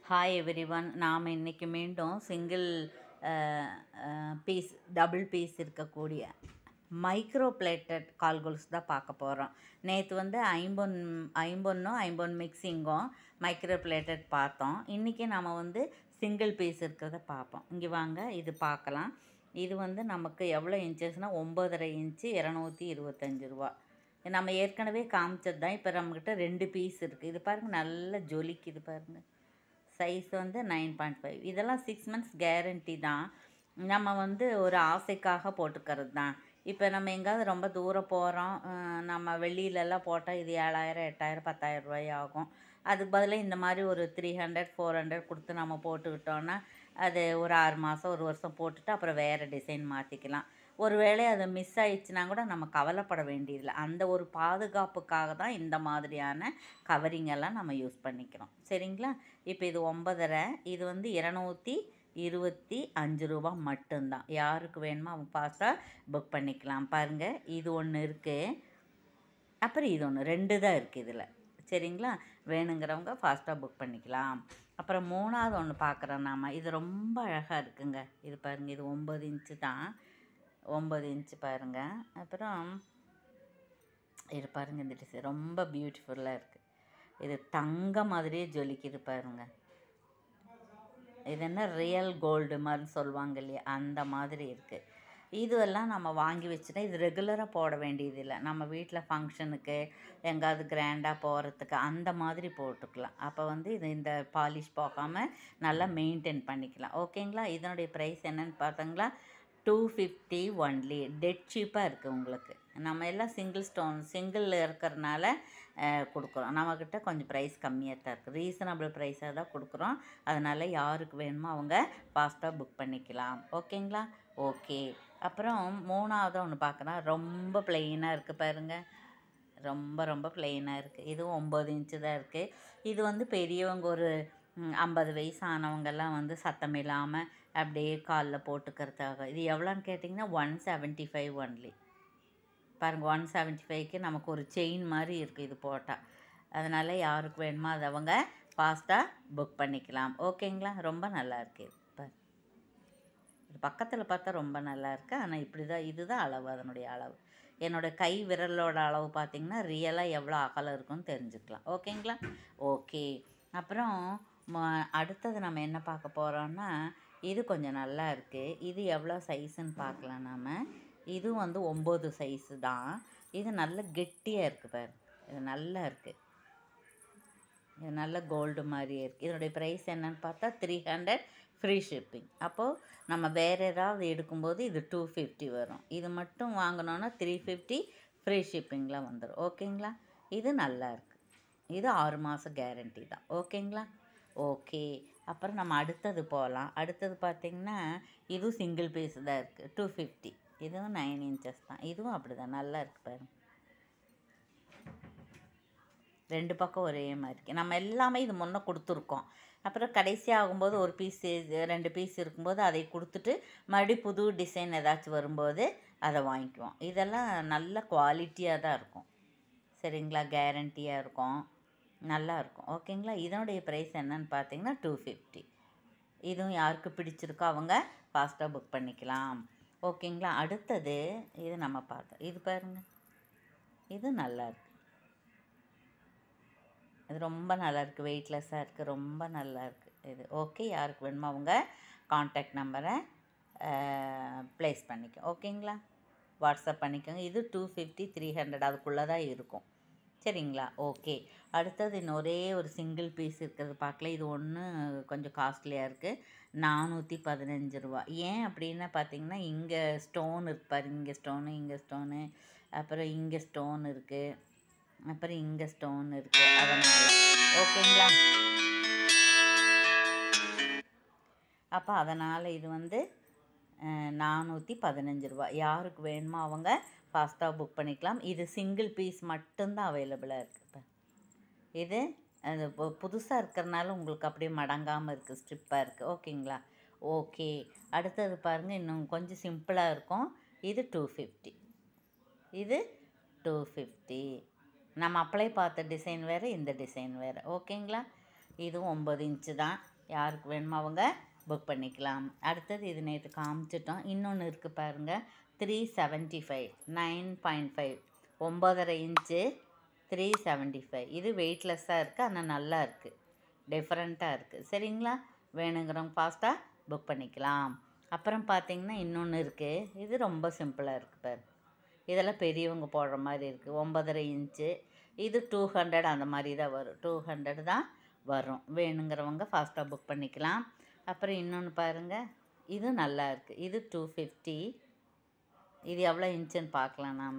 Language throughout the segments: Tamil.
ஹாய் எவ்ரி ஒன் நாம் இன்றைக்கி மீண்டும் சிங்கிள் பீஸ் டபுள் பீஸ் இருக்கக்கூடிய மைக்ரோ பிளேட்டட் கால்கோல்ஸ் தான் பார்க்க போகிறோம் நேற்று வந்து ஐம்பொன் ஐம்பொன்னும் ஐம்பொன் மிக்சிங்கும் மைக்ரோ பிளேட்டட் பார்த்தோம் இன்றைக்கி நம்ம வந்து சிங்கிள் பீஸ் இருக்கிறத பார்ப்போம் இங்கே வாங்க இது பார்க்கலாம் இது வந்து நமக்கு எவ்வளோ இன்ச்சஸ்னால் ஒம்பதரை இன்ச்சு இரநூத்தி இருபத்தஞ்சி ரூபா நம்ம ஏற்கனவே காமிச்சது தான் இப்போ நம்மக்கிட்ட ரெண்டு பீஸ் இருக்குது இது பாருங்கள் நல்லா ஜொலிக்குது பாருங்கள் சைஸ் வந்து நைன் பாயிண்ட் ஃபைவ் இதெல்லாம் சிக்ஸ் மந்த்ஸ் கேரண்டி தான் நம்ம வந்து ஒரு ஆசைக்காக போட்டுக்கிறது தான் இப்போ நம்ம எங்கேயாவது ரொம்ப தூரம் போகிறோம் நம்ம வெளியிலலாம் போட்டால் இது ஏழாயிரம் எட்டாயிரம் பத்தாயிரம் ரூபாய் ஆகும் அதுக்கு பதிலாக இந்த மாதிரி ஒரு த்ரீ ஹண்ட்ரட் ஃபோர் ஹண்ட்ரட் கொடுத்து நம்ம போட்டுக்கிட்டோன்னா அது ஒரு ஆறு மாதம் ஒரு வருஷம் போட்டுட்டு அப்புறம் வேறு டிசைன் மாற்றிக்கலாம் ஒருவேளை அது மிஸ் ஆயிடுச்சுன்னா கூட நம்ம கவலைப்பட வேண்டியதில்லை அந்த ஒரு பாதுகாப்புக்காக தான் இந்த மாதிரியான கவரிங் எல்லாம் நம்ம யூஸ் பண்ணிக்கிறோம் சரிங்களா இப்போ இது ஒன்பதரை இது வந்து இரநூத்தி இருபத்தி அஞ்சு ரூபா மட்டும்தான் யாருக்கு வேணுமோ அவங்க ஃபாஸ்ட்டாக புக் பண்ணிக்கலாம் பாருங்கள் இது ஒன்று இருக்குது அப்புறம் இது ஒன்று ரெண்டு தான் இருக்குது இதில் சரிங்களா வேணுங்கிறவங்க ஃபாஸ்ட்டாக புக் பண்ணிக்கலாம் அப்புறம் மூணாவது ஒன்று பார்க்குறோம் நாம் இது ரொம்ப அழகாக இருக்குங்க இது பாருங்கள் இது ஒம்பது இன்ச்சு தான் ஒம்பது இன்ச்சு பாருங்கள் அப்புறம் இது பாருங்கள் இந்த டிசைன் ரொம்ப பியூட்டிஃபுல்லாக இருக்குது இது தங்க மாதிரியே ஜொலிக்குது பாருங்கள் இது என்ன ரியல் கோல்டு மாதிரி சொல்லுவாங்க இல்லையா அந்த மாதிரி இருக்குது இதுவெல்லாம் நம்ம வாங்கி வச்சுட்டா இது ரெகுலராக போட வேண்டியதில்லை நம்ம வீட்டில் ஃபங்க்ஷனுக்கு எங்காவது கிராண்டாக போகிறதுக்கு அந்த மாதிரி போட்டுக்கலாம் அப்போ வந்து இது இந்த பாலிஷ் போகாமல் நல்லா மெயின்டைன் பண்ணிக்கலாம் ஓகேங்களா இதனுடைய ப்ரைஸ் என்னன்னு பார்த்தீங்களா டூ ஃபிஃப்டி ஒன்லி டெட் சீப்பாக இருக்குது உங்களுக்கு நம்ம எல்லாம் சிங்கிள் ஸ்டோன் சிங்கிள் இருக்கிறனால கொடுக்குறோம் நம்மக்கிட்ட கொஞ்சம் ப்ரைஸ் கம்மியாக தான் இருக்குது ரீசனபிள் ப்ரைஸாக தான் கொடுக்குறோம் அதனால் யாருக்கு வேணுமோ அவங்க ஃபாஸ்ட்டாக புக் பண்ணிக்கலாம் ஓகேங்களா ஓகே அப்புறம் மூணாவது ஒன்று பார்க்குறேன் ரொம்ப ப்ளெயினாக இருக்குது பாருங்கள் ரொம்ப ரொம்ப ப்ளெயினாக இருக்குது இதுவும் ஒம்பது இன்ச்சு தான் இருக்குது இது வந்து பெரியவங்க ஒரு ஐம்பது வயசு ஆனவங்கெல்லாம் வந்து சத்தம் இல்லாமல் அப்படியே காலில் போட்டுக்கிறதுக்காக இது எவ்வளோன்னு கேட்டிங்கன்னா ஒன் செவன்ட்டி ஃபைவ் ஒன்லி பாருங்கள் ஒன் செவன்ட்டி ஃபைவ்க்கு நமக்கு ஒரு செயின் மாதிரி இருக்குது இது போட்டால் அதனால் யாருக்கு வேணுமோ அதை அவங்க ஃபாஸ்ட்டாக புக் பண்ணிக்கலாம் ஓகேங்களா ரொம்ப நல்லா இருக்குது பார் இது பக்கத்தில் பார்த்தா ரொம்ப நல்லா இருக்குது ஆனால் இப்படி தான் இதுதான் அளவு அதனுடைய அளவு என்னோடய கை விரலோட அளவு பார்த்திங்கன்னா ரியலாக எவ்வளோ அகலம் இருக்குன்னு தெரிஞ்சுக்கலாம் ஓகேங்களா ஓகே அப்புறம் அடுத்தது நம்ம என்ன பார்க்க போகிறோன்னா இது கொஞ்சம் நல்லா இருக்குது இது எவ்வளோ சைஸுன்னு பார்க்கலாம் நாம் இது வந்து ஒம்பது சைஸு தான் இது நல்ல கெட்டியாக இருக்குது பாரு இது நல்லா இருக்குது இது நல்ல கோல்டு மாதிரியே இருக்குது இதனுடைய ப்ரைஸ் என்னன்னு பார்த்தா த்ரீ ஹண்ட்ரட் ஃப்ரீ ஷிப்பிங் அப்போது நம்ம வேறு ஏதாவது எடுக்கும்போது இது டூ ஃபிஃப்டி வரும் இது மட்டும் வாங்கினோன்னா த்ரீ ஃபிஃப்டி ஃப்ரீ ஷிப்பிங்கில் வந்துடும் ஓகேங்களா இது நல்லா இருக்குது இது ஆறு மாதம் கேரண்டி தான் ஓகேங்களா ஓகே அப்புறம் நம்ம அடுத்தது போகலாம் அடுத்தது பார்த்திங்கன்னா இதுவும் சிங்கிள் பீஸ் தான் இருக்குது டூ ஃபிஃப்டி இதுவும் நைன் இன்ச்சஸ் தான் இதுவும் அப்படி தான் நல்லா இருக்குது பாருங்க ரெண்டு பக்கம் ஒரே மாதிரி இருக்குது நம்ம எல்லாமே இது முன்னே கொடுத்துருக்கோம் அப்புறம் கடைசி ஆகும்போது ஒரு பீஸ் ரெண்டு பீஸ் இருக்கும்போது அதை கொடுத்துட்டு மறுபடியும் புது டிசைன் ஏதாச்சும் வரும்போது அதை வாங்கிக்குவோம் இதெல்லாம் நல்ல குவாலிட்டியாக தான் இருக்கும் சரிங்களா கேரண்டியாக இருக்கும் நல்லா இருக்கும் ஓகேங்களா இதனுடைய ப்ரைஸ் என்னன்னு பார்த்தீங்கன்னா டூ ஃபிஃப்டி இதுவும் யாருக்கு பிடிச்சிருக்கோ அவங்க ஃபாஸ்ட்டாக புக் பண்ணிக்கலாம் ஓகேங்களா அடுத்தது இது நம்ம பார்த்தோம் இது பாருங்கள் இது நல்லா இருக்குது இது ரொம்ப நல்லா இருக்குது வெயிட்லெஸ்ஸாக இருக்குது ரொம்ப நல்லா இருக்குது இது ஓகே யாருக்கு வேணுமோ அவங்க காண்டாக்ட் நம்பரை ப்ளேஸ் பண்ணிக்க ஓகேங்களா வாட்ஸ்அப் பண்ணிக்கோங்க இது டூ ஃபிஃப்டி த்ரீ ஹண்ட்ரட் அதுக்குள்ளே தான் இருக்கும் சரிங்களா ஓகே அடுத்தது இன்னும் ஒரே ஒரு சிங்கிள் பீஸ் இருக்கிறது பார்க்கல இது ஒன்று கொஞ்சம் காஸ்ட்லியாக இருக்குது நானூற்றி பதினஞ்சு ரூபா ஏன் அப்படின்னா பார்த்தீங்கன்னா இங்கே ஸ்டோன் இருப்பார் இங்கே ஸ்டோனு இங்கே ஸ்டோனு அப்புறம் இங்கே ஸ்டோன் இருக்குது அப்புறம் இங்கே ஸ்டோன் இருக்குது அதனால் ஓகேங்களா அப்போ அதனால் இது வந்து நானூற்றி பதினஞ்சு ரூபா யாருக்கு வேணுமோ அவங்க ஃபாஸ்ட்டாக புக் பண்ணிக்கலாம் இது சிங்கிள் பீஸ் மட்டும்தான் அவைலபிளாக இருக்குது இப்போ இது அது புதுசாக இருக்கிறனால உங்களுக்கு அப்படியே மடங்காமல் இருக்குது ஸ்ட்ரிப்பாக இருக்குது ஓகேங்களா ஓகே அடுத்தது பாருங்கள் இன்னும் கொஞ்சம் சிம்பிளாக இருக்கும் இது டூ ஃபிஃப்டி இது டூ ஃபிஃப்டி நம்ம அப்ளை பார்த்த டிசைன் வேறு இந்த டிசைன் வேறு ஓகேங்களா இதுவும் ஒம்பது இன்ச்சு தான் யாருக்கு வேணுமோ அவங்க புக் பண்ணிக்கலாம் அடுத்தது இது நேற்று காமிச்சிட்டோம் இன்னொன்று இருக்குது பாருங்கள் three seventy five nine point five ஒம்பதரை இன்ச்சு த்ரீ செவன்ட்டி ஃபைவ் இது வெயிட்லெஸ்ஸாக இருக்குது ஆனால் நல்லா இருக்குது டிஃப்ரெண்ட்டாக இருக்குது சரிங்களா வேணுங்கிறவங்க ஃபாஸ்ட்டாக புக் பண்ணிக்கலாம் அப்புறம் பார்த்தீங்கன்னா இன்னொன்று இருக்குது இது ரொம்ப சிம்பிளாக இருக்குது பாரு இதெல்லாம் பெரியவங்க போடுற மாதிரி இருக்குது ஒம்பதரை இன்ச்சு இது டூ ஹண்ட்ரட் அந்த மாதிரி தான் வரும் டூ ஹண்ட்ரட் தான் வரும் வேணுங்கிறவங்க ஃபாஸ்ட்டாக புக் பண்ணிக்கலாம் அப்புறம் இன்னொன்று பாருங்கள் இது நல்லா இருக்குது இது டூ ஃபிஃப்டி இது எவ்வளோ இன்ச்சுன்னு பார்க்கலாம் நாம்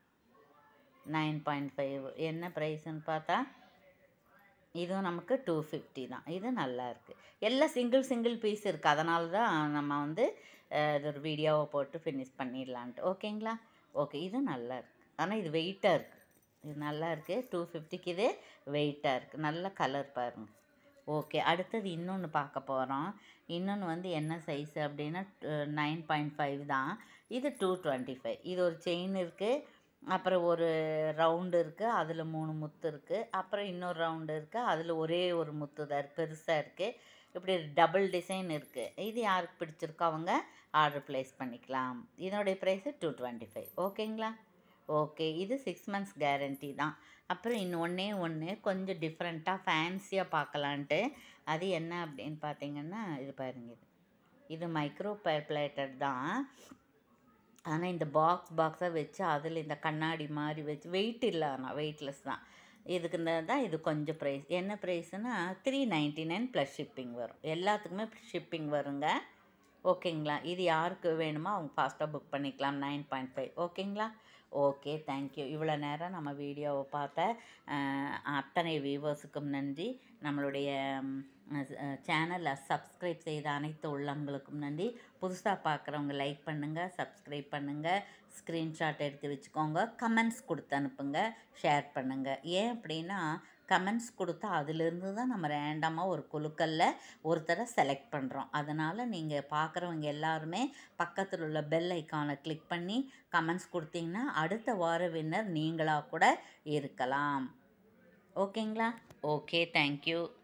நைன் பாயிண்ட் ஃபைவ் என்ன ப்ரைஸுன்னு பார்த்தா இதுவும் நமக்கு டூ ஃபிஃப்டி தான் இது நல்லா இருக்குது எல்லாம் சிங்கிள் சிங்கிள் பீஸ் இருக்குது அதனால தான் நம்ம வந்து அஹ், இது ஒரு வீடியோவை போட்டு ஃபினிஷ் பண்ணிடலான்ட்டு ஓகேங்களா ஓகே இது நல்லா இருக்குது ஆனால் இது வெயிட்டாக இருக்குது இது நல்லா இருக்குது டூ ஃபிஃப்டிக்கு இது வெயிட்டாக இருக்குது நல்ல கலர் பாருங்கள் ஓகே அடுத்தது இன்னொன்று பார்க்க போகிறோம் இன்னொன்று வந்து என்ன சைஸ் அப்படின்னா நைன் பாயிண்ட் ஃபைவ் தான் இது டூ டுவெண்ட்டி ஃபைவ் இது ஒரு செயின் இருக்குது அப்புறம் ஒரு ரவுண்டு இருக்குது அதில் மூணு முத்து இருக்குது அப்புறம் இன்னொரு ரவுண்டு இருக்குது அதில் ஒரே ஒரு முத்து தான் இருக்கு பெருசாக இருக்குது இப்படி டபுள் டிசைன் இருக்குது இது யாருக்கு பிடிச்சிருக்கோ அவங்க ஆர்டர் ப்ளேஸ் பண்ணிக்கலாம் இதனுடைய ப்ரைஸு டூ டுவெண்ட்டி ஃபைவ் ஓகேங்களா ஓகே இது சிக்ஸ் மந்த்ஸ் கேரண்டி தான் அப்புறம் இன்னொன்னே ஒன்று கொஞ்சம் டிஃப்ரெண்ட்டாக ஃபேன்சியாக பார்க்கலான்ட்டு அது என்ன அப்படின்னு பார்த்தீங்கன்னா இது பாருங்க இது இது மைக்ரோ பிளேட்டட் தான் ஆனால் இந்த பாக்ஸ் பாக்ஸாக வச்சு அதில் இந்த கண்ணாடி மாதிரி வச்சு வெயிட் இல்லை ஆனால் வெயிட்லெஸ் தான் இதுக்கு இந்த தான் இது கொஞ்சம் ப்ரைஸ் என்ன ப்ரைஸ்னா three ninety nine plus shipping வரும் எல்லாத்துக்குமே ஷிப்பிங் வருங்க ஓகேங்களா இது யாருக்கு வேணுமோ அவங்க ஃபாஸ்ட்டாக புக் பண்ணிக்கலாம் நைன் பாயிண்ட் ஃபைவ் ஓகேங்களா ஓகே தேங்க்யூ இவ்வளோ நேரம் நம்ம வீடியோவை பார்த்த அஹ், அத்தனை வியூவர்ஸுக்கும் நன்றி நம்மளுடைய சேனலை சப்ஸ்கிரைப் செய்த அனைத்து உள்ளங்களுக்கும் நன்றி புதுசாக பார்க்குறவங்க லைக் பண்ணுங்கள் சப்ஸ்கிரைப் பண்ணுங்கள் ஸ்க்ரீன்ஷாட் எடுத்து வச்சுக்கோங்க கமெண்ட்ஸ் கொடுத்து அனுப்புங்க ஷேர் பண்ணுங்கள் ஏன் அப்படின்னா கமெண்ட்ஸ் கொடுத்தா அதிலிருந்து தான் நம்ம ரேண்டமாக ஒரு குழுக்களில் ஒருத்தரை செலக்ட் பண்ணுறோம் அதனால் நீங்கள் பார்க்குறவங்க எல்லாருமே பக்கத்தில் உள்ள பெல் ஐக்கானை கிளிக் பண்ணி கமெண்ட்ஸ் கொடுத்தீங்கன்னா அடுத்த வார வின்னர் நீங்களாக கூட இருக்கலாம் ஓகேங்களா ஓகே தேங்க்யூ